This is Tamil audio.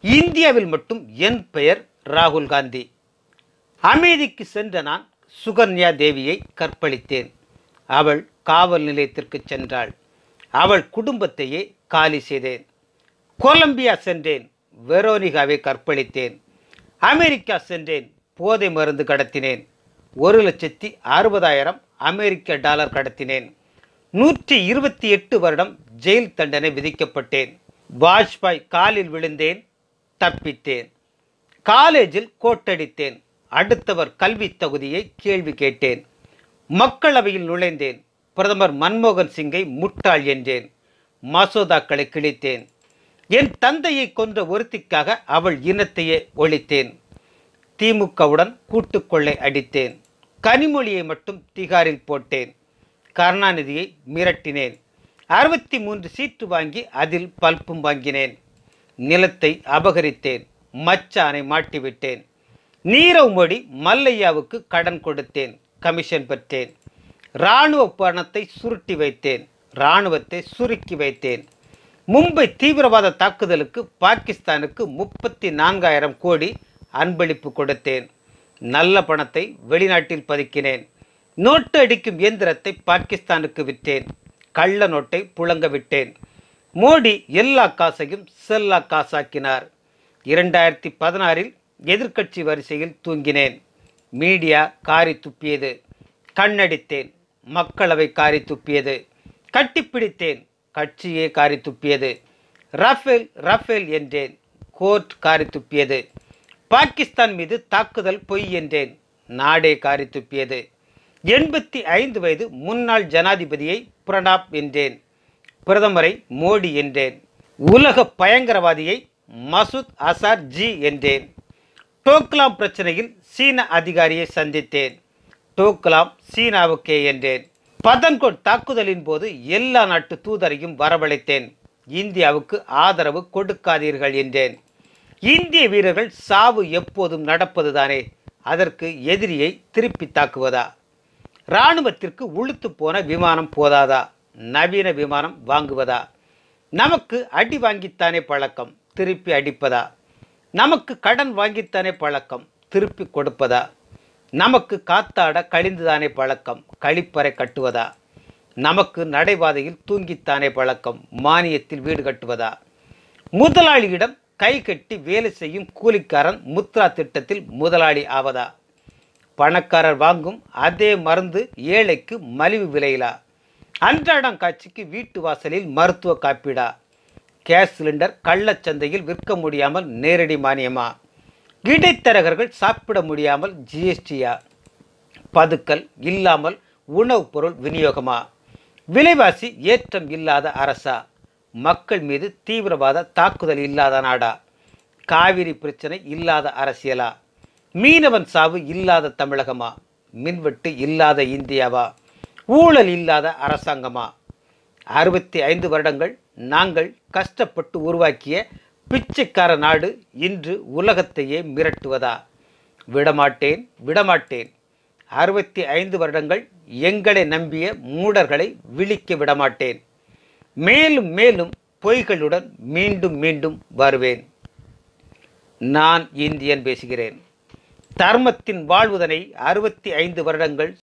இந்தியாவில் மட்டும் என் பெயர் ராகுல் காந்தி அமைதிக்கு சென்ற நான் சுகன்யா தேவியை கற்பழித்தேன் அவள் காவல் நிலையத்திற்கு சென்றாள் அவள் குடும்பத்தையே காலி செய்தேன் கொலம்பியா சென்றேன் வெரோனிகாவை கற்பழித்தேன் அமெரிக்கா சென்றேன் போதை மருந்து கடத்தினேன் ஒரு லட்சத்தி அறுபதாயிரம் அமெரிக்க டாலர் கடத்தினேன் நூற்றி இருபத்தி எட்டு வருடம் ஜெயில் தண்டனை விதிக்கப்பட்டேன் வாஜ்பாய் காலில் விழுந்தேன் தப்பித்தேன் காலேஜில் கோட்டடித்தேன் அடுத்தவர் கல்வி தகுதியை கேள்வி கேட்டேன் மக்களவையில் நுழைந்தேன் பிரதமர் மன்மோகன் சிங்கை முட்டாள் என்றேன் மசோதாக்களை கிழித்தேன் என் தந்தையை கொன்ற ஒருத்திக்காக அவள் இனத்தையே ஒழித்தேன் திமுகவுடன் கூட்டுக்கொள்ளை அடித்தேன் கனிமொழியை மட்டும் திகாரில் போட்டேன் கருணாநிதியை மிரட்டினேன் அறுபத்தி மூன்று சீட்டு வாங்கி அதில் பல்பும் வாங்கினேன் நிலத்தை அபகரித்தேன் மச்சானை மாட்டிவிட்டேன் நீரவ் மோடி மல்லையாவுக்கு கடன் கொடுத்தேன் கமிஷன் பெற்றேன் இராணுவ பணத்தை சுருட்டி வைத்தேன் இராணுவத்தை சுருக்கி வைத்தேன் மும்பை தீவிரவாத தாக்குதலுக்கு பாகிஸ்தானுக்கு முப்பத்தி நான்காயிரம் கோடி அன்பளிப்பு கொடுத்தேன் நல்ல பணத்தை வெளிநாட்டில் பதுக்கினேன் நோட்டு அடிக்கும் இயந்திரத்தை பாகிஸ்தானுக்கு விற்றேன் கள்ள நோட்டை புழங்க விட்டேன் மோடி எல்லா காசையும் செல்லா காசாக்கினார் இரண்டாயிரத்தி பதினாறில் எதிர்க்கட்சி வரிசையில் தூங்கினேன் மீடியா காரி துப்பியது கண்ணடித்தேன் மக்களவை காரி துப்பியது கட்டிப்பிடித்தேன் கட்சியே காரி துப்பியது ரஃபேல் ரஃபேல் என்றேன் கோர்ட் காரி துப்பியது பாகிஸ்தான் மீது தாக்குதல் பொய் என்றேன் நாடே காரி துப்பியது எண்பத்தி ஐந்து வயது முன்னாள் ஜனாதிபதியை பிரணாப் என்றேன் பிரதமரை மோடி என்றேன் உலக பயங்கரவாதியை மசூத் அசார் ஜி என்றேன் டோக்லாம் பிரச்சனையில் சீன அதிகாரியை சந்தித்தேன் டோக்லாம் சீனாவுக்கே என்றேன் பதன்கோட் தாக்குதலின் போது எல்லா நாட்டு தூதரையும் வரவழைத்தேன் இந்தியாவுக்கு ஆதரவு கொடுக்காதீர்கள் என்றேன் இந்திய வீரர்கள் சாவு எப்போதும் நடப்பதுதானே அதற்கு எதிரியை திருப்பி தாக்குவதா இராணுவத்திற்கு உளுத்து போன விமானம் போதாதா நவீன விமானம் வாங்குவதா நமக்கு அடி வாங்கித்தானே பழக்கம் திருப்பி அடிப்பதா நமக்கு கடன் வாங்கித்தானே பழக்கம் திருப்பி கொடுப்பதா நமக்கு காத்தாட கழிந்துதானே பழக்கம் கழிப்பறை கட்டுவதா நமக்கு நடைபாதையில் தூங்கித்தானே பழக்கம் மானியத்தில் வீடு கட்டுவதா முதலாளியிடம் கை கட்டி வேலை செய்யும் கூலிக்காரன் முத்ரா திட்டத்தில் முதலாளி ஆவதா பணக்காரர் வாங்கும் அதே மருந்து ஏழைக்கு மலிவு விலையிலா அன்றாடம் காட்சிக்கு வீட்டு வாசலில் மருத்துவ காப்பீடா கேஸ் சிலிண்டர் கள்ளச்சந்தையில் விற்க முடியாமல் நேரடி மானியமா இடைத்தரகர்கள் சாப்பிட முடியாமல் ஜிஎஸ்டியா பதுக்கல் இல்லாமல் உணவுப் பொருள் விநியோகமா விலைவாசி ஏற்றம் இல்லாத அரசா மக்கள் மீது தீவிரவாத தாக்குதல் இல்லாத நாடா காவிரி பிரச்சனை இல்லாத அரசியலா மீனவன் சாவு இல்லாத தமிழகமா மின்வெட்டு இல்லாத இந்தியாவா ஊழல் இல்லாத அரசாங்கமா அறுபத்தி ஐந்து வருடங்கள் நாங்கள் கஷ்டப்பட்டு உருவாக்கிய பிச்சைக்கார நாடு இன்று உலகத்தையே மிரட்டுவதா விடமாட்டேன் விடமாட்டேன் அறுபத்தி ஐந்து வருடங்கள் எங்களை நம்பிய மூடர்களை விழிக்க விடமாட்டேன் மேலும் மேலும் பொய்களுடன் மீண்டும் மீண்டும் வருவேன் நான் இந்தியன் பேசுகிறேன் தர்மத்தின் வாழ்வுதனை அறுபத்தி ஐந்து வருடங்கள்